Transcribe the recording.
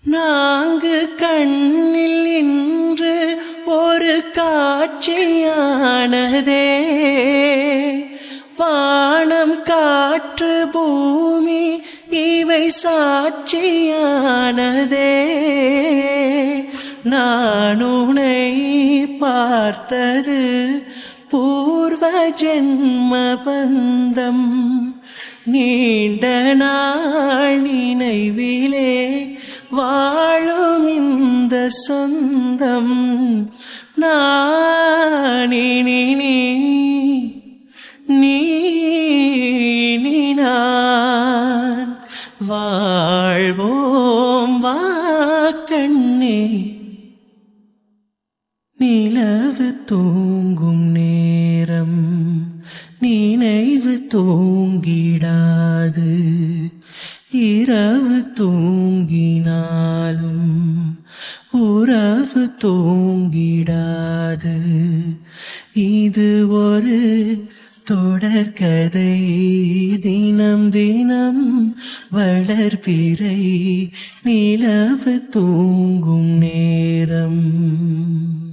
நான்கு கண்ணில் இன்று ஒரு காட்சியானதே வானம் காற்று பூமி இவை சாட்சியானதே நான் உன்னை பார்த்தது பூர்வ ஜென்ம பந்தம் நீண்ட நாள் நினைவிலே வாழும் இந்த சொந்தம் நானினி நீ நீ நீ நான் வாழ்வோம் வா கண்ணே நிலவு தூங்கும் நேரம் நினைவு தூங்கிடாது இரவு தூங்கினாலும் உறவு தூங்கிடாது இது ஒரு தொடர்கதை தினம் தினம் வளர்பிறை நிலவு தூங்கும் நேரம்